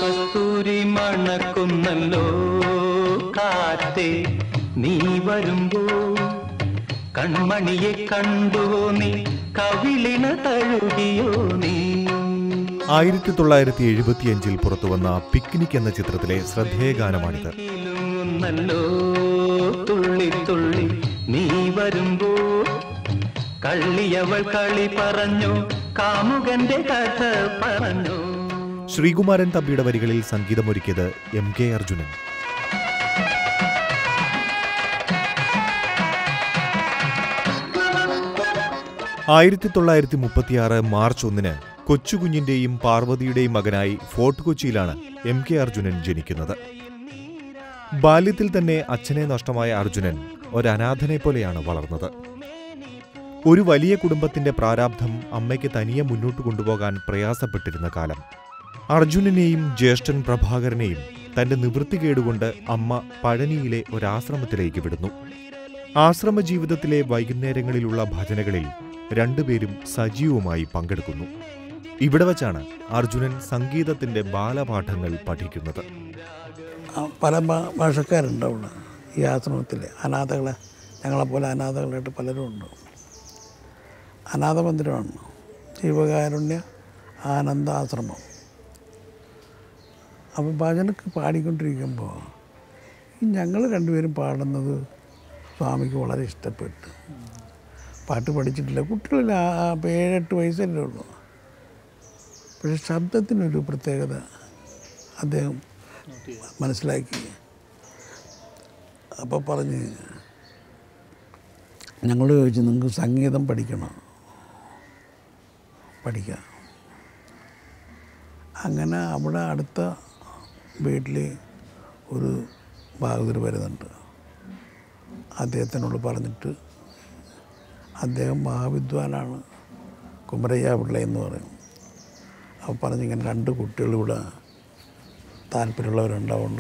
കസ്തൂരി മണക്കുന്നല്ലോ കാറ്റേ നീ വരുമ്പോ കൺമണിയെ കണ്ടുവോ നീ കവിളിന തഴുകിയോ നീ ആയിരത്തി തൊള്ളായിരത്തി എഴുപത്തിയഞ്ചിൽ പുറത്തുവന്ന പിക്നിക് എന്ന ചിത്രത്തിലെ ശ്രദ്ധേയ ഗാനമാണിത് കിലുങ്ങുന്നല്ലോ തുള്ളി തുള്ളി നീ വരുമ്പോ കള്ളിയവൾ കളി പറഞ്ഞു കാമുകന്റെ കഥ പറഞ്ഞു ശ്രീകുമാരൻ തമ്പിയുടെ വരികളിൽ സംഗീതമൊരുക്കിയത് എം കെ അർജുനൻ ആയിരത്തി തൊള്ളായിരത്തി മുപ്പത്തിയാറ് മാർച്ച് ഒന്നിന് കൊച്ചുകുഞ്ഞിന്റെയും പാർവതിയുടെയും മകനായി ഫോർട്ട് കൊച്ചിയിലാണ് എം കെ അർജുനൻ ജനിക്കുന്നത് ബാല്യത്തിൽ തന്നെ അച്ഛനെ നഷ്ടമായ അർജുനൻ ഒരനാഥനെ പോലെയാണ് വളർന്നത് ഒരു വലിയ കുടുംബത്തിന്റെ പ്രാരാബ്ധം അമ്മയ്ക്ക് തനിയെ മുന്നോട്ട് കൊണ്ടുപോകാൻ പ്രയാസപ്പെട്ടിരുന്ന കാലം അർജുനനെയും ജ്യേഷ്ഠൻ പ്രഭാകരനെയും തന്റെ നിവൃത്തികേടുകൊണ്ട് അമ്മ പഴനിയിലെ ഒരാശ്രമത്തിലേക്ക് വിടുന്നു ആശ്രമ ജീവിതത്തിലെ വൈകുന്നേരങ്ങളിലുള്ള ഭജനകളിൽ രണ്ടുപേരും സജീവമായി പങ്കെടുക്കുന്നു ഇവിടെ വച്ചാണ് അർജുനൻ സംഗീതത്തിന്റെ ബാലപാഠങ്ങൾ പഠിക്കുന്നത് ആ, പല ഭാ- ഭാഷക്കാരുണ്ട് അവിടെ ഈ ആശ്രമത്തിൽ അനാഥകളെ ഞങ്ങളെപ്പോലെ അനാഥകളായിട്ട് പലരും ഉണ്ട് അനാഥ മന്ദിരമാണ് ജീവകാരുണ്യ ആനന്ദ ആശ്രമം അപ്പോൾ ഭജനക്ക് പാടിക്കൊണ്ടിരിക്കുമ്പോൾ ഈ ഞങ്ങൾ രണ്ടുപേരും പാടുന്നത് സ്വാമിക്ക് വളരെ ഇഷ്ടപ്പെട്ടു പാട്ട് പഠിച്ചിട്ടില്ല കുട്ടികളിൽ ആ ആ ഏഴെട്ട് വയസ്സല്ലേ ഉള്ളൂ പക്ഷേ ശബ്ദത്തിനൊരു പ്രത്യേകത അദ്ദേഹം മനസ്സിലാക്കി അപ്പോൾ പറഞ്ഞ് ഞങ്ങൾ ചോദിച്ചു നിങ്ങൾക്ക് സംഗീതം പഠിക്കണം പഠിക്കാം അങ്ങനെ അവിടെ അടുത്ത വീട്ടിൽ ഒരു ബാഹുദർ വരുന്നുണ്ട് അദ്ദേഹത്തിനോട് പറഞ്ഞിട്ട് അദ്ദേഹം മഹാവിദ്വാനാണ് കുമരയ്യ പിള്ള എന്ന് പറയും അപ്പോൾ പറഞ്ഞിങ്ങനെ രണ്ട് കുട്ടികളിവിടെ താല്പര്യമുള്ളവരുണ്ടാവുകൊണ്ട്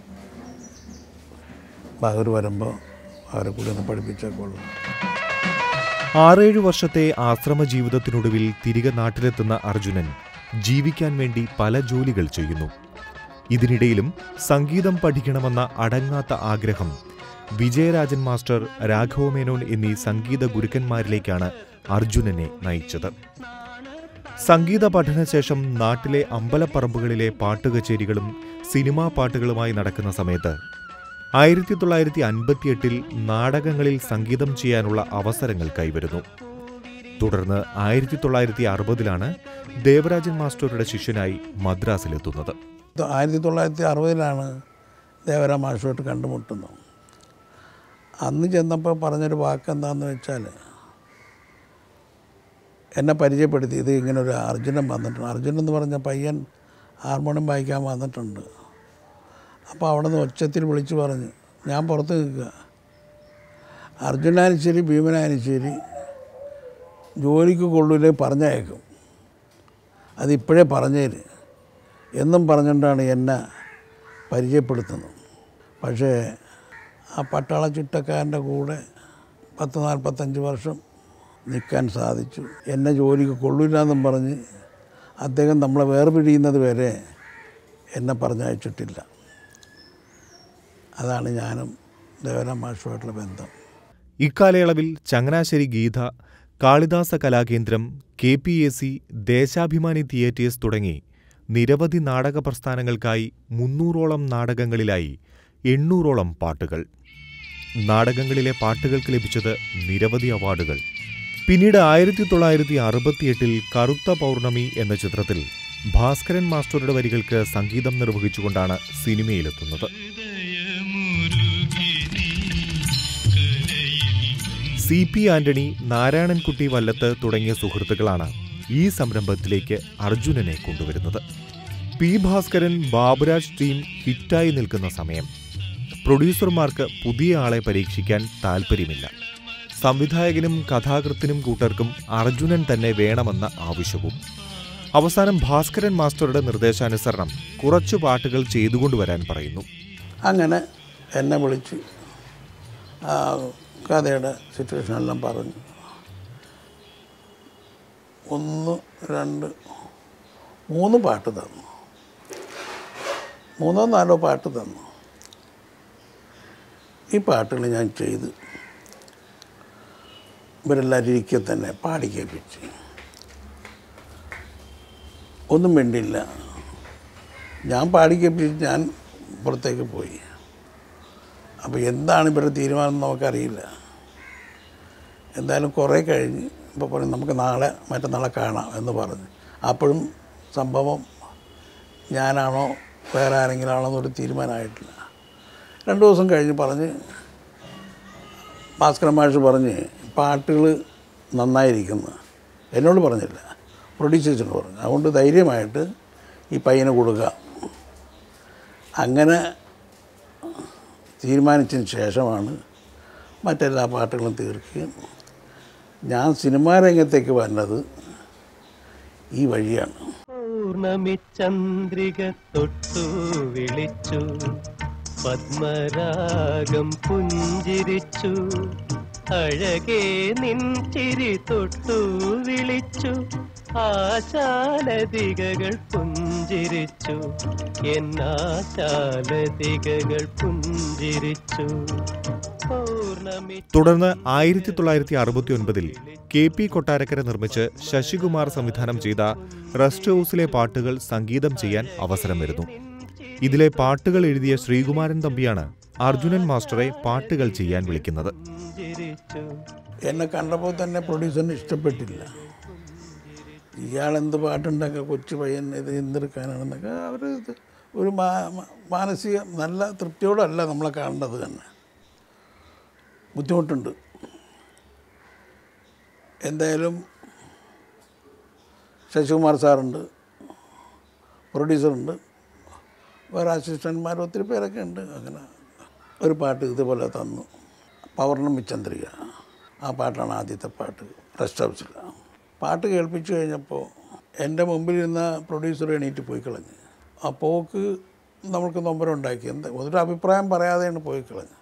ബാഹുർ വരുമ്പോൾ അവരെ കൂടി ഒന്ന് പഠിപ്പിച്ചേക്കുള്ളൂ ആറേഴു വർഷത്തെ ആശ്രമ ജീവിതത്തിനൊടുവിൽ തിരികെ നാട്ടിലെത്തുന്ന അർജുനൻ ജീവിക്കാൻ വേണ്ടി പല ജോലികൾ ചെയ്യുന്നു ഇതിനിടയിലും സംഗീതം പഠിക്കണമെന്ന അടങ്ങാത്ത ആഗ്രഹം വിജയരാജൻ മാസ്റ്റർ രാഘവ മേനോൻ എന്നീ സംഗീത ഗുരുക്കന്മാരിലേക്കാണ് അർജുനനെ നയിച്ചത് സംഗീത പഠനശേഷം നാട്ടിലെ അമ്പലപ്പറമ്പുകളിലെ പാട്ടുകച്ചേരികളും സിനിമാ പാട്ടുകളുമായി നടക്കുന്ന സമയത്ത് ആയിരത്തി തൊള്ളായിരത്തി അൻപത്തിയെട്ടിൽ നാടകങ്ങളിൽ സംഗീതം ചെയ്യാനുള്ള അവസരങ്ങൾ കൈവരുന്നു തുടർന്ന് ആയിരത്തി തൊള്ളായിരത്തി അറുപതിലാണ് ദേവരാജൻ മാസ്റ്ററുടെ ശിഷ്യനായി മദ്രാസിലെത്തുന്നത് ഇത് ആയിരത്തി തൊള്ളായിരത്തി അറുപതിലാണ് ദേവര മാഷുമായിട്ട് കണ്ടുമുട്ടുന്നത് അന്ന് ചെന്നപ്പോൾ പറഞ്ഞൊരു വാക്ക് എന്താണെന്ന് വെച്ചാൽ എന്നെ പരിചയപ്പെടുത്തി ഇത് ഇങ്ങനെ ഒരു അർജുനൻ വന്നിട്ടുണ്ട് അർജുനൻ എന്ന് പറഞ്ഞ പയ്യൻ ഹാർമോണിയം വായിക്കാൻ വന്നിട്ടുണ്ട് അപ്പോൾ അവിടെ നിന്ന് ഒച്ചത്തിൽ വിളിച്ച് പറഞ്ഞു ഞാൻ പുറത്ത് നിൽക്കുക അർജുനാനും ശരി ഭീമനാനും ശരി ജോലിക്ക് കൊള്ളൂലേ പറഞ്ഞയക്കും അതിപ്പോഴേ പറഞ്ഞേര് എന്നും പറഞ്ഞുകൊണ്ടാണ് എന്നെ പരിചയപ്പെടുത്തുന്നത് പക്ഷേ ആ പട്ടാള ചുറ്റക്കാരൻ്റെ കൂടെ പത്ത് നാൽപ്പത്തഞ്ച് വർഷം നിൽക്കാൻ സാധിച്ചു എന്നെ ജോലിക്ക് കൊള്ളില്ല എന്നും പറഞ്ഞ് അദ്ദേഹം നമ്മളെ വേർപിടിയുന്നത് വരെ എന്നെ പറഞ്ഞയച്ചിട്ടില്ല അതാണ് ഞാനും ദേവരാ മാഷുമായിട്ടുള്ള ബന്ധം ഇക്കാലയളവിൽ Changanassery Geetha Kalidasa Kalakendram K P A C Deshabhimani theatres തുടങ്ങി നിരവധി നാടക പ്രസ്ഥാനങ്ങൾക്കായി മുന്നൂറോളം നാടകങ്ങളിലായി എണ്ണൂറോളം പാട്ടുകൾ നാടകങ്ങളിലെ പാട്ടുകൾക്ക് ലഭിച്ചത് നിരവധി അവാർഡുകൾ പിന്നീട് ആയിരത്തി തൊള്ളായിരത്തി അറുപത്തിയെട്ടിൽ കറുത്ത പൗർണമി എന്ന ചിത്രത്തിൽ ഭാസ്കരൻ മാസ്റ്ററുടെ വരികൾക്ക് സംഗീതം നിർവഹിച്ചുകൊണ്ടാണ് സിനിമയിലെത്തുന്നത് സി പി ആന്റണി നാരായണൻകുട്ടി വല്ലത്ത് തുടങ്ങിയ സുഹൃത്തുക്കളാണ് ഈ സംരംഭത്തിലേക്ക് അർജുനനെ കൊണ്ടുവരുന്നത് പി ഭാസ്കരൻ ബാബുരാജ് ടീം ഹിറ്റായി നിൽക്കുന്ന സമയം പ്രൊഡ്യൂസർമാർക്ക് പുതിയ ആളെ പരീക്ഷിക്കാൻ താൽപ്പര്യമില്ല സംവിധായകനും കഥാകൃത്തിനും കൂട്ടർക്കും അർജുനൻ തന്നെ വേണമെന്ന ആവശ്യവും അവസാനം ഭാസ്കരൻ മാസ്റ്ററുടെ നിർദ്ദേശാനുസരണം കുറച്ചു പാട്ടുകൾ ചെയ്തുകൊണ്ടുവരാൻ പറയുന്നു അങ്ങനെ എന്നെ വിളിച്ച് ആ കഥയുടെ സിറ്റുവേഷനെല്ലാം പറഞ്ഞു ഒന്ന് രണ്ട് മൂന്ന് പാട്ട് തന്നു മൂന്നോ നാലോ പാട്ട് തന്നു ഈ പാട്ടുകൾ ഞാൻ ചെയ്ത് ഇവരെല്ലാവരും ഇരിക്കെ തന്നെ പാടി കേൾപ്പിച്ച് ഒന്നും വേണ്ടിയില്ല ഞാൻ പാടി കേൾപ്പിച്ച് ഞാൻ പുറത്തേക്ക് പോയി അപ്പോൾ എന്താണ് ഇവരുടെ തീരുമാനം എന്ന് നമുക്കറിയില്ല എന്തായാലും കുറേ കഴിഞ്ഞ് ഇപ്പോൾ പറയും നമുക്ക് നാളെ മറ്റന്നാളെ കാണാം എന്ന് പറഞ്ഞു അപ്പോഴും സംഭവം ഞാനാണോ വേറെ ആരെങ്കിലും ആണോ എന്നൊരു തീരുമാനമായിട്ടില്ല രണ്ട് ദിവസം കഴിഞ്ഞ് പറഞ്ഞ് ഭാസ്കരൻ മാഷ് പറഞ്ഞ് പാട്ടുകൾ നന്നായിരിക്കുന്നു എന്നോട് പറഞ്ഞില്ല പ്രൊഡ്യൂസേഴ്സിനോട് പറഞ്ഞു അതുകൊണ്ട് ധൈര്യമായിട്ട് ഈ പയ്യന് കൊടുക്കുക അങ്ങനെ തീരുമാനിച്ചതിന് ശേഷമാണ് മറ്റെല്ലാ പാട്ടുകളും തീർക്കുകയും ഞാൻ സിനിമാ രംഗത്തേക്ക് വരുന്നത് ഈ വഴിയാണ് പൗർണമി ചന്ദ്രിക തൊട്ടു വിളിച്ചു പത്മരാഗം പുഞ്ചിരിച്ചു അഴകേ നിൻ ചിരി തൊട്ടു വിളിച്ചു ആശാലതികകൾ പുഞ്ചിരിച്ചു എന്നാശാലതികകൾ പുഞ്ചിരിച്ചു പൗർണമി തുടർന്ന് ആയിരത്തി തൊള്ളായിരത്തി അറുപത്തി ഒൻപതിൽ കെ പി കൊട്ടാരക്കര നിർമ്മിച്ച് ശശികുമാർ സംവിധാനം ചെയ്ത റെസ്റ്റ് ഹൗസിലെ പാട്ടുകൾ സംഗീതം ചെയ്യാൻ അവസരം വരുന്നു ഇതിലെ പാട്ടുകൾ എഴുതിയ ശ്രീകുമാരൻ തമ്പിയാണ് അർജുനൻ മാസ്റ്ററെ പാട്ടുകൾ ചെയ്യാൻ വിളിക്കുന്നത് പുഞ്ചിരിച്ചു എന്നെ കണ്ടപ്പോൾ തന്നെ പ്രൊഡ്യൂസറിന് ഇഷ്ടപ്പെട്ടില്ല ഇയാൾ എന്ത് പാട്ടുണ്ടാക്കുക കൊച്ചു പയ്യൻ ഇത് എന്തെടുക്കാനാണെന്നൊക്കെ അവർ ഒരു മാ- മാ- മാനസിക നല്ല തൃപ്തിയോടല്ല നമ്മളെ കാണേണ്ടത് തന്നെ ബുദ്ധിമുട്ടുണ്ട് എന്തായാലും ശശികുമാർ സാറുണ്ട് പ്രൊഡ്യൂസറുണ്ട് വേറെ അസിസ്റ്റന്റ്മാർ ഒത്തിരി പേരൊക്കെ ഉണ്ട് അങ്ങനെ ഒരു പാട്ട് ഇതുപോലെ തന്നു പൗർണമി ചന്ദ്രിക ആ പാട്ടാണ് ആദ്യത്തെ പാട്ട് റെസ്റ്റ് ഹൗസിൽ പാട്ട് കേൾപ്പിച്ചു കഴിഞ്ഞപ്പോൾ എൻ്റെ മുമ്പിൽ ഇരുന്ന പ്രൊഡ്യൂസർ എണീറ്റ് പോയി കളഞ്ഞ് ആ പോക്ക് നമ്മൾക്ക് നൊമ്പരം ഉണ്ടാക്കി എന്താ ഒരു അഭിപ്രായം പറയാതെയാണ് പോയി കളഞ്ഞ്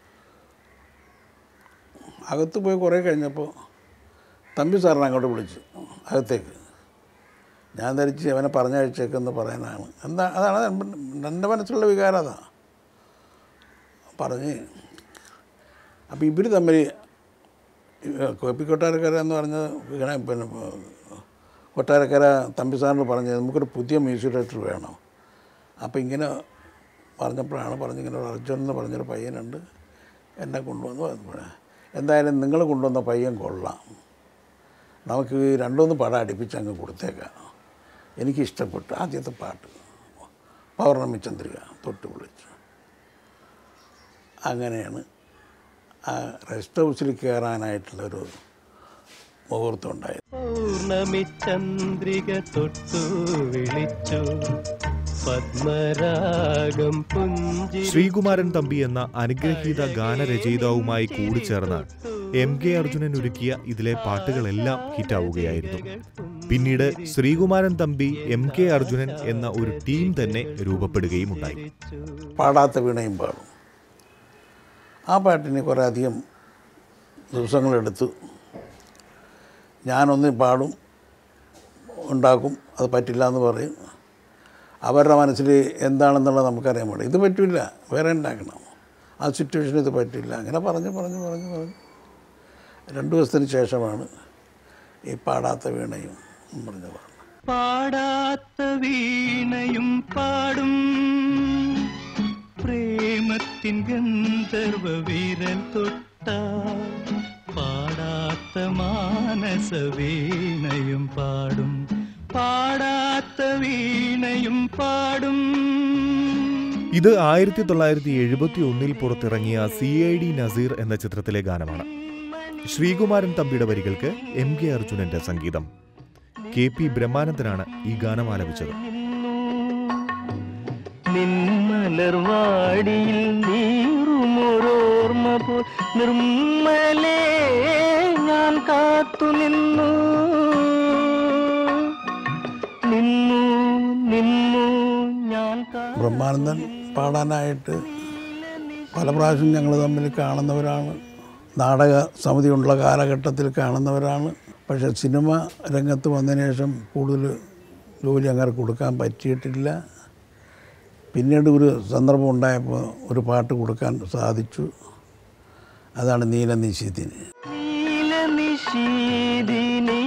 അകത്ത് പോയി കുറേ കഴിഞ്ഞപ്പോൾ തമ്പി സാറിനെ അങ്ങോട്ട് വിളിച്ചു അകത്തേക്ക് ഞാൻ ധരിച്ച് അവനെ പറഞ്ഞയച്ചേക്കെന്ന് പറയാനാണ് എന്താ അതാണ് എൻ്റെ മനസ്സിലുള്ള വികാരം അതാ പറഞ്ഞ് അപ്പോൾ ഇവർ തമ്മിൽ കോപ്പി കൊട്ടാരക്കര എന്ന് പറഞ്ഞ ഇങ്ങനെ പിന്നെ കൊട്ടാരക്കര തമ്പി സാറിന് പറഞ്ഞത് നമുക്കൊരു പുതിയ മ്യൂസിക് ഡയറക്ടർ വേണം അപ്പോൾ ഇങ്ങനെ പറഞ്ഞപ്പോഴാണ് പറഞ്ഞ് ഇങ്ങനെ ഒരു അർജുൻ എന്ന് പറഞ്ഞൊരു പയ്യനുണ്ട് എന്നെ കൊണ്ടുവന്നു പറഞ്ഞപ്പോൾ എന്തായാലും നിങ്ങൾ കൊണ്ടുവന്ന പയ്യൻ കൊള്ളാം നമുക്ക് രണ്ടൊന്ന് പടം അടുപ്പിച്ച് അങ്ങ് കൊടുത്തേക്കാം എനിക്ക് ഇഷ്ടപ്പെട്ടു ആദ്യത്തെ പാട്ട് പൗർണമി ചന്ദ്രിക തൊട്ട് വിളിച്ചു അങ്ങനെയാണ് ആ റെസ്റ്റ് ഹൗസിൽ കയറാനായിട്ടുള്ളൊരു മുഹൂർത്തം ഉണ്ടായത് പൗർണമി ചന്ദ്രിക തൊട്ടു വിളിച്ചു പത്മരാഗം പുഞ്ചി ശ്രീകുമാരൻ തമ്പി എന്ന അനുഗ്രഹീത ഗാനരചയിതാവുമായി കൂടിച്ചേർന്ന് എം കെ അർജുനൻ ഒരുക്കിയ ഇതിലെ പാട്ടുകളെല്ലാം ഹിറ്റാവുകയായിരുന്നു പിന്നീട് ശ്രീകുമാരൻ തമ്പി എം കെ അർജുനൻ എന്ന ഒരു ടീം തന്നെ രൂപപ്പെടുകയും ഉണ്ടായി പാടാത്ത വീണയും പാടും ആ പാട്ടിന് കുറേ അധികം ദിവസങ്ങളെടുത്തു ഞാനൊന്ന് പാടും ഉണ്ടാക്കും അത് പറ്റില്ല എന്ന് പറയും അവരുടെ മനസ്സിൽ എന്താണെന്നുള്ളത് നമുക്കറിയാൻ പാടില്ല ഇത് പറ്റില്ല വേറെ ഉണ്ടാക്കണം ആ സിറ്റുവേഷൻ ഇത് പറ്റില്ല അങ്ങനെ പറഞ്ഞ് പറഞ്ഞ് പറഞ്ഞ് പറഞ്ഞ് രണ്ട് ദിവസത്തിന് ശേഷമാണ് ഈ പാടാത്ത വീണയും പറഞ്ഞ പാടുന്നത് പാടാത്ത വീണയും പാടും പ്രേമത്തിൻ ഗന്ധർവ വിരൽ തൊട്ട പാടാത്ത മാനസ വീണയും പാടും പാടാത്ത വീണയും പാടും ഇത് ആയിരത്തി തൊള്ളായിരത്തി എഴുപത്തി ഒന്നിൽ പുറത്തിറങ്ങിയ സി ഐ ഡി നസീർ എന്ന ചിത്രത്തിലെ ഗാനമാണ് ശ്രീകുമാരൻ തമ്പിയുടെ വരികൾക്ക് എം കെ അർജുനന്റെ സംഗീതം കെ പി ബ്രഹ്മാനന്ദനാണ് ഈ ഗാനം ആലപിച്ചത് നിന്മലർവാടിയിൽ നീറുമൊരോർമ്മ പോൽ നിർമ്മലേ ഞാൻ കാത്തു നിന്നു നിന്നു നിന്നു ഞാൻ കാ ബ്രഹ്മാനന്ദൻ പാടാനായിട്ട് പല പ്രാവശ്യം ഞങ്ങൾ തമ്മിൽ കാണുന്നവരാണ് നാടക സമിതി ഉള്ള കാലഘട്ടത്തിൽ കാണുന്നവരാണ് പക്ഷേ സിനിമ രംഗത്ത് വന്നതിന് ശേഷം കൂടുതൽ ജോലി അങ്ങനെ കൊടുക്കാൻ പറ്റിയിട്ടില്ല പിന്നീട് ഒരു സന്ദർഭം ഉണ്ടായപ്പോൾ ഒരു പാട്ട് കൊടുക്കാൻ സാധിച്ചു അതാണ് നീല നിശീതിന് നീലനിശീതിനി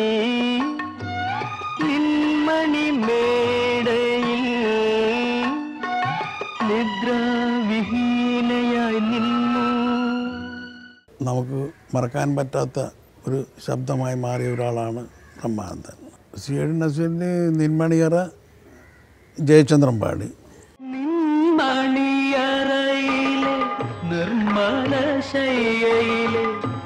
നിന്മണി മേടയിൽ നിദ്രാവിഹീനയായി നിന്നു നമുക്ക് മറക്കാൻ പറ്റാത്ത ഒരു ശബ്ദമായി മാറിയ ഒരാളാണ് ബ്രഹ്മാനന്ദൻ സി എ നസീറിന് നിന്മണിയറ ജയചന്ദ്രൻ പാടി നിന്മണിയറയിലെ നിർമ്മല ശയ്യയിലെ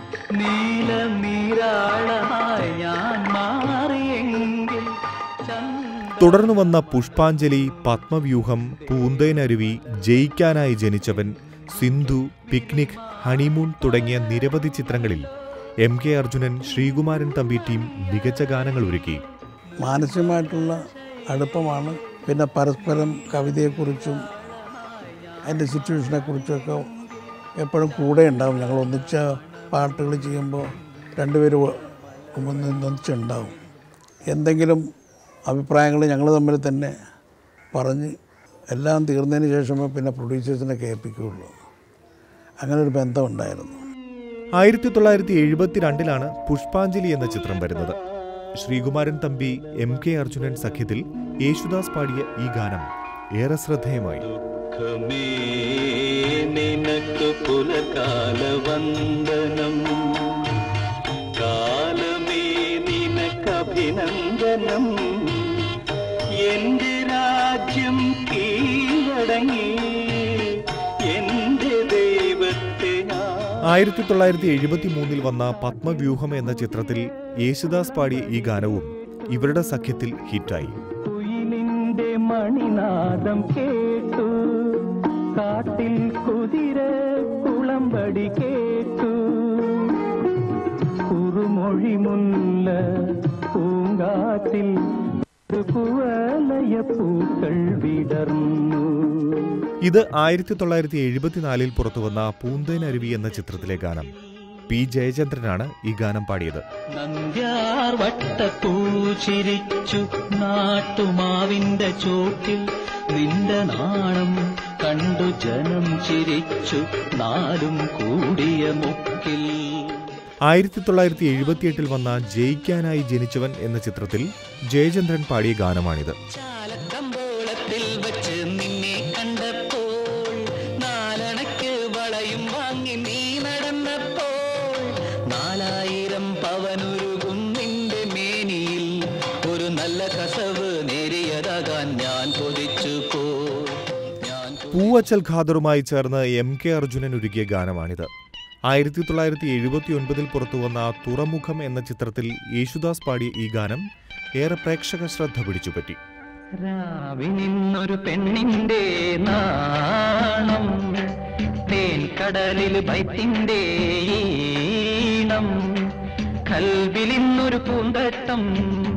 നീലനീരാളമായി ഞാൻ മാറിയെങ്കിൽ ചന്ദ്ര തുടർന്നു വന്ന പുഷ്പാഞ്ജലി പത്മവ്യൂഹം പൂന്തേനരുവി ജയിക്കാനായി ജനിച്ചവൻ സിന്ധു പിക്നിക് ഹണിമൂൺ തുടങ്ങിയ നിരവധി ചിത്രങ്ങളിൽ M K Arjunan Sreekumaran Thampi team മികച്ച ഗാനങ്ങൾ ഒരുക്കി മാനസികമായിട്ടുള്ള അടുപ്പമാണ് പിന്നെ പരസ്പരം കവിതയെക്കുറിച്ചും അതിൻ്റെ സിറ്റുവേഷനെക്കുറിച്ചൊക്കെ എപ്പോഴും കൂടെ ഉണ്ടാവും ഞങ്ങൾ ഒന്നിച്ച പാട്ടുകൾ ചെയ്യുമ്പോൾ രണ്ടുപേരും ഒന്നിച്ചുണ്ടാവും എന്തെങ്കിലും അഭിപ്രായങ്ങൾ ഞങ്ങൾ തമ്മിൽ തന്നെ പറഞ്ഞ് എല്ലാം തീർന്നതിന് ശേഷമേ പിന്നെ പ്രൊഡ്യൂസേഴ്സിനെ കേൾപ്പിക്കുകയുള്ളൂ അങ്ങനെ ഒരു ബന്ധമുണ്ടായിരുന്നു ആയിരത്തി തൊള്ളായിരത്തി എഴുപത്തിരണ്ടിലാണ് പുഷ്പാഞ്ജലി എന്ന ചിത്രം വരുന്നത് ശ്രീകുമാരൻ തമ്പി എം കെ അർജുനൻ സഖ്യത്തിൽ യേശുദാസ് പാടിയ ഈ ഗാനം ഏറെ ശ്രദ്ധേയമായി ദുഃഖമേ നിനക്ക് പുലകാല വന്ദനം കാലമേ നിനക്ക് അഭിനന്ദനം എന്റെ രാജ്യം കീഴടങ്ങി എന്റെ ദൈവത്തെ ഞാൻ ആയിരത്തി തൊള്ളായിരത്തി എഴുപത്തി മൂന്നിൽ വന്ന പത്മവ്യൂഹം എന്ന ചിത്രത്തിൽ യേശുദാസ് പാടിയ ഈ ഗാനവും ഇവരുടെ സഖ്യത്തിൽ ഹിറ്റായി കുയിലിന്റെ മണിനാദം കേട്ടു കാട്ടിൽ കുതിര കുളമ്പടി കേട്ടു കുറുമൊഴി മുല്ല പൂങ്കാറ്റിൽ കുവലയ പൂക്കൾ വിടർന്നു ഇത് ആയിരത്തി തൊള്ളായിരത്തി എഴുപത്തിനാലിൽ പുറത്തുവന്ന പൂന്തേനരുവി എന്ന ചിത്രത്തിലെ ഗാനം പി ജയചന്ദ്രനാണ് ഈ ഗാനം പാടിയത് നന്ദ്യാർ വട്ടപ്പൂ ചിരിച്ചു നാട്ടുമാവിന്റെ ചോട്ടിൽ നിന്റെ നാണം കണ്ടു ജനം ചിരിച്ചു നാലും കൂടിയ മുക്കിൽ ആയിരത്തി തൊള്ളായിരത്തി എഴുപത്തിയെട്ടിൽ വന്ന ജയിക്കാനായി ജനിച്ചവൻ എന്ന ചിത്രത്തിൽ ജയചന്ദ്രൻ പാടിയ ഗാനമാണിത് ചാലക്കമ്പോളത്തിൽ വെച്ച് നിന്നെ കണ്ടപ്പോൾ നാലണക്ക് വളയും വാങ്ങി നീ നടന്നപ്പോൾ നാലായിരം പവനുരുകും നിന്റെ മേനിയിൽ ഒരു നല്ല കസവ് നേരിയതാകാൻ ഞാൻ കൊതിച്ചു പോ ഞാൻ പൂവച്ചൽ ഖാദറുമായി ചേർന്ന് എം കെ അർജുനൻ ഒരുക്കിയ ഗാനമാണിത് ആയിരത്തി തൊള്ളായിരത്തി എഴുപത്തി ഒൻപതിൽ പുറത്തുവന്ന തുറമുഖം എന്ന ചിത്രത്തിൽ യേശുദാസ് പാടിയ ഈ ഗാനം ഏറെ പ്രേക്ഷക ശ്രദ്ധ പിടിച്ചുപറ്റി രാവിനിന്നൊരു പെണ്ണിന്റെ നാണം തേൻ കടലിൽ ബൈത്തിന്റെ ഈണം കൽവിലിന്നൊരു പൂന്തട്ടം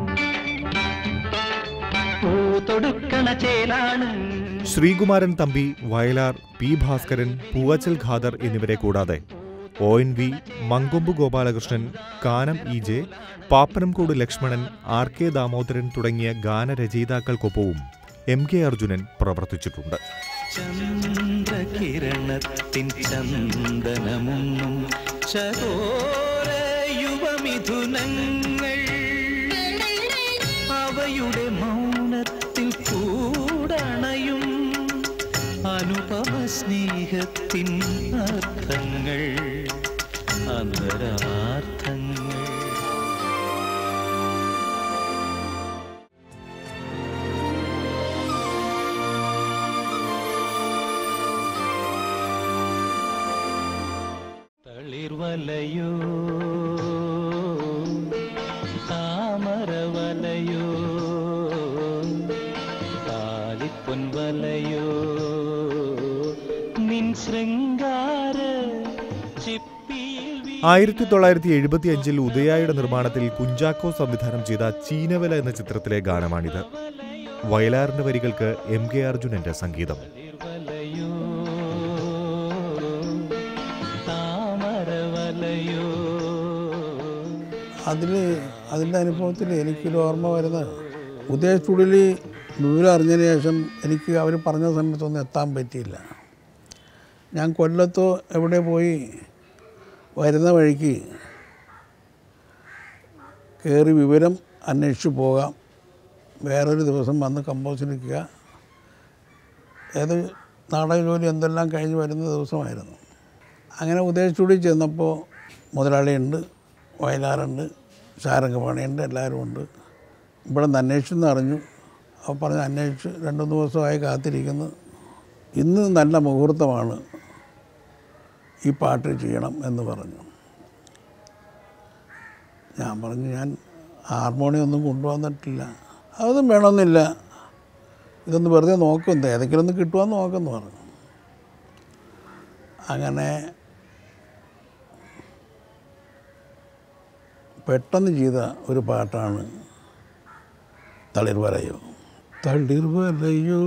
പൂതൊടുക്കണ ചേലാണ് ശ്രീകുമാരൻ തമ്പി വയലാർ പി ഭാസ്കരൻ പൂവച്ചൽ ഖാദർ എന്നിവരെ കൂടാതെ O N V Mankombu Gopalakrishnan Kanam E J Pappanamkode Lakshmanan R K Damodaran തുടങ്ങിയ ഗാനരചയിതാക്കൾക്കൊപ്പവും എം കെ അർജുനൻ പ്രവർത്തിച്ചിട്ടുണ്ട് ചന്ദ്രകിരണത്തിൻ ചന്ദനമുന്നും ചകോര യുവമിഥുനങ്ങൾ അവയുടെ മൗനത്തിൽ കൂടണയും അനുപമ സ്നേഹത്തിൻ അർത്ഥങ്ങൾ അന്തരാർത്ഥങ്ങൾ തളിർവലയോ താമരവലയോ കാലിപ്പൊൻവലയോ നിൻ ശൃംഗാര ചിപ്പിയിൽ വീ- ആയിരത്തി തൊള്ളായിരത്തി എഴുപത്തി അഞ്ചിൽ ഉദയായുടെ നിർമ്മാണത്തിൽ കുഞ്ചാക്കോ സംവിധാനം ചെയ്ത ചീനവല എന്ന ചിത്രത്തിലെ ഗാനമാണിത് വയലാറിന്റെ വരികൾക്ക് എം കെ അർജുനന്റെ സംഗീതം തളിർവലയോ താമരവലയോ അതിൽ അതിൻ്റെ അനുഭവത്തിൽ എനിക്കൊരു ഓർമ്മ വരുന്നത് ഉദയ സ്റ്റുഡിയോയിൽ വിവരം അറിഞ്ഞതിന് ശേഷം എനിക്ക് അവർ പറഞ്ഞ സമയത്തൊന്നും എത്താൻ പറ്റിയില്ല ഞാൻ കൊല്ലത്തോ എവിടെ പോയി വരുന്ന വഴിക്ക് കയറി വിവരം അന്വേഷിച്ച് പോകാം വേറൊരു ദിവസം വന്ന് കമ്പോസിനിക്കുക ഏത് നാടക ജോലി എന്തെല്ലാം കഴിഞ്ഞ് വരുന്ന ദിവസമായിരുന്നു അങ്ങനെ ഉദ്ദേശിച്ചുകൂടി ചെന്നപ്പോൾ മുതലാളിയുണ്ട് വയലാറുണ്ട് ശാരംഗപാണിയുണ്ട് എല്ലാവരും ഉണ്ട് ഇവിടെ നിന്ന് അന്വേഷിച്ചെന്ന് അറിഞ്ഞു അപ്പോൾ പറഞ്ഞ് അന്വേഷിച്ച് രണ്ട് മൂന്ന് ദിവസമായി കാത്തിരിക്കുന്നു ഇന്ന് നല്ല മുഹൂർത്തമാണ് ഈ പാട്ട് ചെയ്യണം എന്ന് പറഞ്ഞു ഞാൻ പറഞ്ഞു ഞാൻ ഹാർമോണിയം ഒന്നും കൊണ്ടുവന്നിട്ടില്ല അതൊന്നും വേണമെന്നില്ല ഇതൊന്ന് വെറുതെ നോക്കും ഏതെങ്കിലും ഒന്ന് കിട്ടുമെന്ന് നോക്കുമെന്ന് പറഞ്ഞു അങ്ങനെ പെട്ടെന്ന് ചെയ്ത ഒരു പാട്ടാണ് തളിർ വലയോ തളിർ വലയോ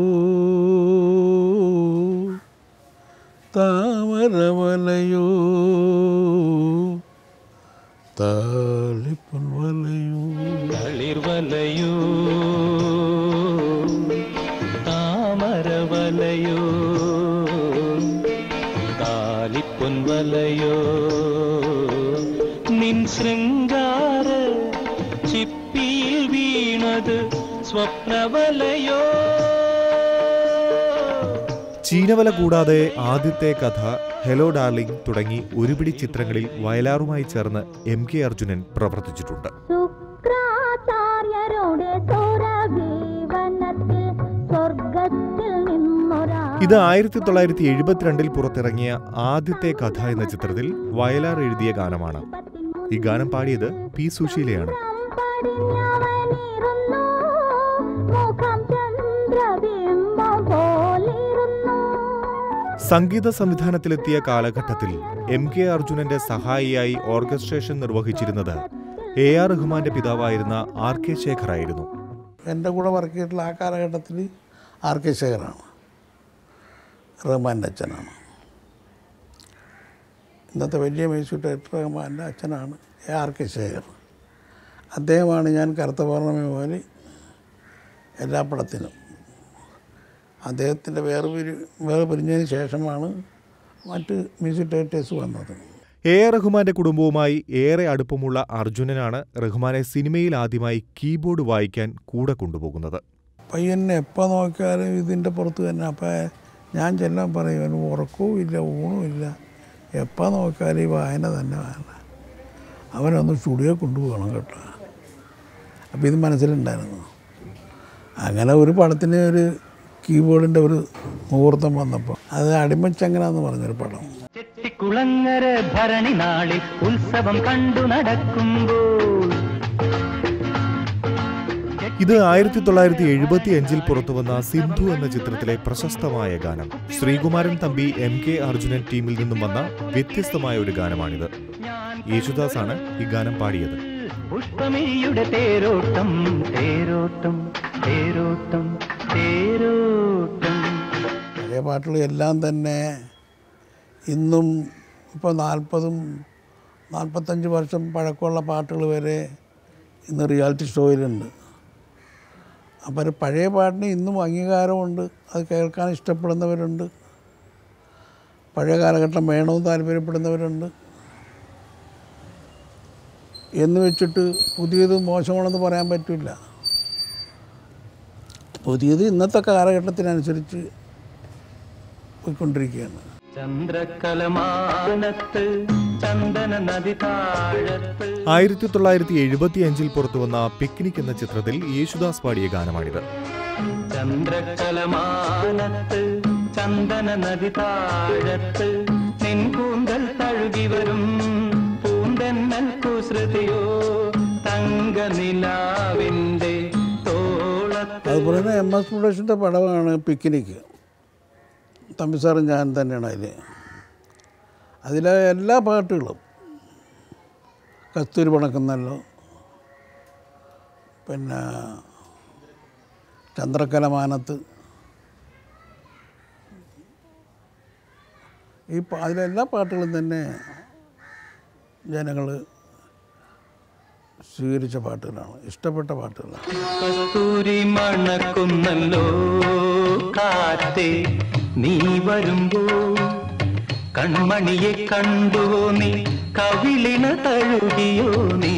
താമര വലയോ താളിപ്പൻ വലയോ തളിർവലയോ താമരവലയോ താലിപ്പൊൻവലയോ നിൻ ശൃംഗാര ചിപ്പിയിൽ വീണത് സ്വപ്നവലയോ ചീനവല കൂടാതെ ആദ്യത്തെ കഥ ഹെലോ ഡാർലിംഗ് തുടങ്ങി ഒരുപിടി ചിത്രങ്ങളിൽ വയലാറുമായി ചേർന്ന് എം കെ അർജുനൻ പ്രവർത്തിച്ചിട്ടുണ്ട് ശുക്രാചാര്യരുടെ സൗരഭീവനത്തിൽ സ്വർഗത്തിൽ നിന്നൊരാ ഇത് ആയിരത്തി തൊള്ളായിരത്തി എഴുപത്തിരണ്ടിൽ പുറത്തിറങ്ങിയ ആദ്യത്തെ കഥ എന്ന ചിത്രത്തിൽ വയലാർ എഴുതിയ ഗാനമാണ് ഈ ഗാനം പാടിയത് പി സുശീലയാണ് പടിഞ്ഞവനിരുന്നു മുഖം ചന്ദ്രബിംബം പോലിരുന്നു സംഗീത സംവിധാനത്തിലെത്തിയ കാലഘട്ടത്തിൽ എം കെ അർജുനന്റെ സഹായിയായി ഓർക്കസ്ട്രേഷൻ നിർവഹിച്ചിരുന്നത് എ ആർ റഹ്മാന്റെ പിതാവായിരുന്ന ആർ കെ ശേഖറായിരുന്നു എൻ്റെ കൂടെ വർക്ക് ചെയ്തിട്ടുള്ള ആ കാലഘട്ടത്തിൽ ആർ കെ ശേഖറാണ് റഹ്മാൻ്റെ അച്ഛനാണ് ഇന്നത്തെ വലിയ മ്യൂസിക് ഡയറക്ടർ റഹ്മാൻ്റെ അച്ഛനാണ് എ ആർ കെ ശേഖർ അദ്ദേഹമാണ് ഞാൻ കറുത്ത പൗർണമി പോലെ എല്ലാ പടത്തിനും അദ്ദേഹത്തിൻ്റെ വേറെ പിരി വേറെ പിരിഞ്ഞതിന് ശേഷമാണ് മറ്റ് മ്യൂസിക് ഡയറക്ടേഴ്സ് വന്നത് എ ആർ റഹ്മാന്റെ കുടുംബവുമായി ഏറെ അടുപ്പമുള്ള അർജുനനാണ് റഹ്മാനെ സിനിമയിൽ ആദ്യമായി കീബോർഡ് വായിക്കാൻ കൂടെ കൊണ്ടുപോകുന്നത് പയ്യനെ എപ്പോൾ നോക്കിയാലും ഇതിൻ്റെ പുറത്ത് തന്നെ അപ്പം ഞാൻ ചെല്ലാൻ പറയും അവന് ഉറക്കവും ഇല്ല ഊണും ഇല്ല എപ്പോൾ നോക്കിയാലും ഈ വായന തന്നെ വേണം അവനൊന്ന് സ്റ്റുഡിയോ കൊണ്ടുപോകണം കേട്ടോ അപ്പോൾ ഇത് മനസ്സിലുണ്ടായിരുന്നു അങ്ങനെ ഒരു പടത്തിന് ഒരു കീബോർഡിൻ്റെ ഒരു മുഹൂർത്തം വന്നപ്പോൾ അത് അടിമച്ചങ്ങനാന്ന് പറഞ്ഞൊരു പടം ചെട്ടിക്കുളങ്ങര ഭരണി നാളിൽ ഉത്സവം കണ്ടു നടക്കുമ്പോൾ ഇത് ആയിരത്തി തൊള്ളായിരത്തി എഴുപത്തി അഞ്ചിൽ പുറത്തുവന്ന സിന്ധു എന്ന ചിത്രത്തിലെ പ്രശസ്തമായ ഗാനം ശ്രീകുമാരൻ തമ്പി എം കെ അർജുനൻ ടീമിൽ നിന്നും വന്ന വ്യത്യസ്തമായ ഒരു ഗാനമാണിത് യേശുദാസാണ് ഈ ഗാനം പാടിയത് പുഷ്പമിഴിയുടെ തേരോട്ടം തേരോട്ടം തേരോട്ടം തേരോട്ടം പഴയ പാട്ടുകളെല്ലാം തന്നെ ഇന്നും ഇപ്പോൾ നാൽപ്പതും നാൽപ്പത്തഞ്ച് വർഷം പഴക്കമുള്ള പാട്ടുകൾ വരെ ഇന്ന് റിയാലിറ്റി ഷോയിലുണ്ട് അപ്പോൾ ഒരു പഴയ പാട്ടിന് ഇന്നും അംഗീകാരമുണ്ട് അത് കേൾക്കാൻ ഇഷ്ടപ്പെടുന്നവരുണ്ട് പഴയ കാലഘട്ടം വേണമെന്ന് താല്പര്യപ്പെടുന്നവരുണ്ട് എന്ന് വെച്ചിട്ട് പുതിയത് മോശമാണെന്ന് പറയാൻ പറ്റില്ല പുതിയത് ഇന്നത്തെ കാലഘട്ടത്തിനനുസരിച്ച് പോയിക്കൊണ്ടിരിക്കുകയാണ് ചന്ദ്രകലമാനത്ത് ചന്ദന നദി താഴത്ത് ആയിരത്തി തൊള്ളായിരത്തി എഴുപത്തിയഞ്ചിൽ പുറത്തുവന്ന പിക്നിക് എന്ന ചിത്രത്തിൽ യേശുദാസ് പാടിയ ഗാനമാണിത് ചന്ദ്രകലമാനത്ത് ചന്ദന നദി താഴത്ത് നിൻ കൂന്തൽ തഴുകി വരും പൂന്തന്നൽ കുസൃതിയോ തങ്ക നിലാവിൻ്റെ തോളത്ത് അതുപോലെ തന്നെ എം എസ് പ്രൊഡക്ഷൻ്റെ പടമാണ് പിക്നിക് തമ്പിസാറും ഞാൻ തന്നെയാണ് അതിൽ അതിലെ എല്ലാ പാട്ടുകളും കസ്തൂരി പണക്കുന്നല്ലോ പിന്നെ ചന്ദ്രക്കലമാനത്ത് ഈ പാ- അതിലെല്ലാ പാട്ടുകളും തന്നെ ജനങ്ങൾ സ്വീകരിച്ച പാട്ടുകളാണ് ഇഷ്ടപ്പെട്ട പാട്ടുകളാണ് കസ്തൂരി മണക്കുന്നല്ലോ കാറ്റേ നീ വരുമ്പോ കൺമണിയെ കണ്ടുവോ നീ കവിളിണ തഴുകിയോ നീ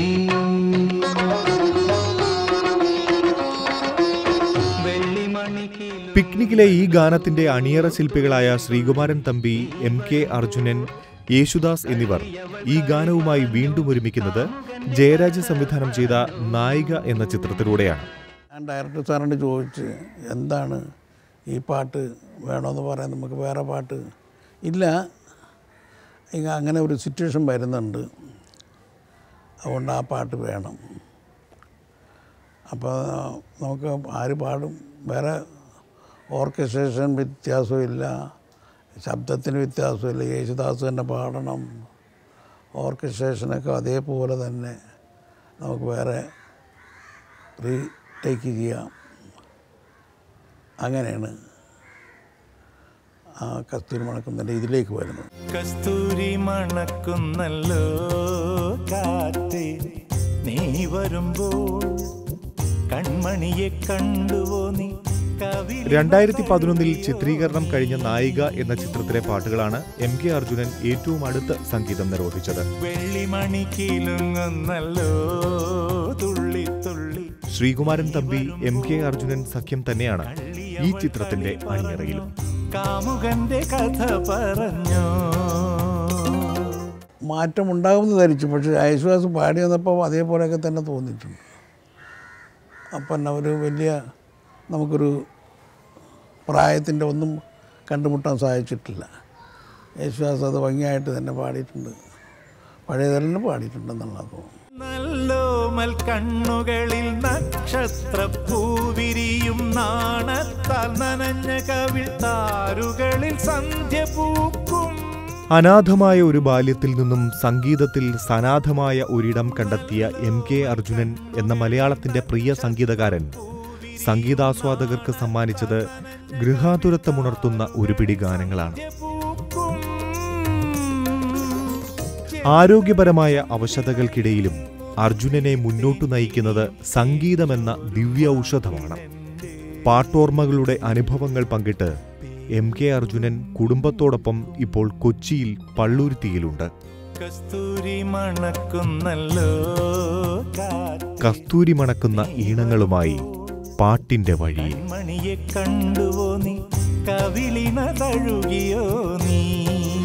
വെള്ളിമണിക്കിലും പിക്നിക്കിലെ ഈ ഗാനത്തിന്റെ അണിയറ ശില്പികളായ ശ്രീകുമാരൻ തമ്പി എം കെ അർജുനൻ യേശുദാസ് എന്നിവർ ഈ ഗാനവുമായി വീണ്ടും ഒരുമിക്കുന്നത് ജയരാജ് സംവിധാനം ചെയ്ത നായിക എന്ന ചിത്രത്തിലൂടെയാണ് ഞാൻ ഡയറക്ടർ സാറിനോട് ചോദിച്ച് എന്താണ് ഈ പാട്ട് വേണമെന്ന് പറയാൻ നമുക്ക് വേറെ പാട്ട് ഇല്ല ഇങ്ങ അങ്ങനെ ഒരു സിറ്റുവേഷൻ വരുന്നുണ്ട് അതുകൊണ്ട് ആ പാട്ട് വേണം അപ്പോൾ നമുക്ക് ആര് പാടും വേറെ ഓർക്കസ്ട്രേഷൻ വ്യത്യാസമില്ല ശബ്ദത്തിന് വ്യത്യാസമില്ല യേശുദാസ് തന്നെ പാടണം ഓർക്കസ്ട്രേഷനൊക്കെ അതേപോലെ തന്നെ നമുക്ക് വേറെ റീ ടേക്ക് ചെയ്യാം അങ്ങനെയാണ് ആ കസ്തൂരി മണക്കുന്നതിൻ്റെ ഇതിലേക്ക് വരുന്നത് കസ്തൂരി മണക്കുന്നല്ലോ കാറ്റേ നീ വരുമ്പോൾ കൺമണിയെ കണ്ടുവോ നീ കവി രണ്ടായിരത്തി പതിനൊന്നിൽ ചിത്രീകരണം കഴിഞ്ഞ നായിക എന്ന ചിത്രത്തിലെ പാട്ടുകളാണ് എം കെ അർജുനൻ ഏറ്റവും അടുത്ത് സംഗീതം നിർവഹിച്ചത് വെള്ളിമണി കിലുങ്ങുന്നല്ലോ തുള്ളി തുള്ളി ശ്രീകുമാരൻ തമ്പി എം കെ അർജുനൻ സഖ്യം തന്നെയാണ് ഈ ചിത്രത്തിന്റെ അണിയറയിലും കാമുകന്റെ കഥ പറഞ്ഞോ മാറ്റം ഉണ്ടാകുമെന്ന് ധരിച്ചു പക്ഷേ യേശുദാസ് പാടി വന്നപ്പോൾ അതേപോലെയൊക്കെ തന്നെ തോന്നിയിട്ടുണ്ട് അപ്പം എന്നാ ഒരു വലിയ നമുക്കൊരു പ്രായത്തിൻ്റെ ഒന്നും കണ്ടുമുട്ടാൻ സാധിച്ചിട്ടില്ല യേശുദാസ് അത് ഭംഗിയായിട്ട് തന്നെ പാടിയിട്ടുണ്ട് പഴയതെല്ലാം പാടിയിട്ടുണ്ടെന്നുള്ളത് തോന്നുന്നു നല്ലോമൽ കണ്ണുകളിൽ നക്ഷത്ര പൂവിരിയും നാണത്താൽ നനഞ്ഞ കവിൾ താരുകളിൽ സന്ധ്യ പൂക്കും അനാഥമായ ഒരു ബാല്യത്തിൽ നിന്നും സംഗീതത്തിൽ സനാഥമായ ഒരിടം കണ്ടെത്തിയ എം കെ അർജുനൻ എന്ന മലയാളത്തിന്റെ പ്രിയ സംഗീതകാരൻ സംഗീതാസ്വാദകർക്ക് സമ്മാനിച്ചത് ഗൃഹാതുരത്വമുണർത്തുന്ന ഒരു പിടി ഗാനങ്ങളാണ് ആരോഗ്യപരമായ അവശതകൾക്കിടയിലും അർജുനനെ മുന്നോട്ടു നയിക്കുന്നത് സംഗീതമെന്ന ദിവ്യ ഔഷധമാണ് പാട്ടോർമ്മകളുടെ അനുഭവങ്ങൾ പങ്കിട്ട് എം കെ അർജുനൻ കുടുംബത്തോടൊപ്പം ഇപ്പോൾ കൊച്ചിയിൽ പള്ളുരുത്തിയിലുണ്ട് കസ്തൂരി മണക്കുന്നല്ലോ കാറ്റ് കസ്തൂരി മണക്കുന്ന ഈണങ്ങളുമായി പാട്ടിന്റെ വഴിയിൽ മണിയെ കണ്ടുവോ നീ കവിളിന തഴുകിയോ നീ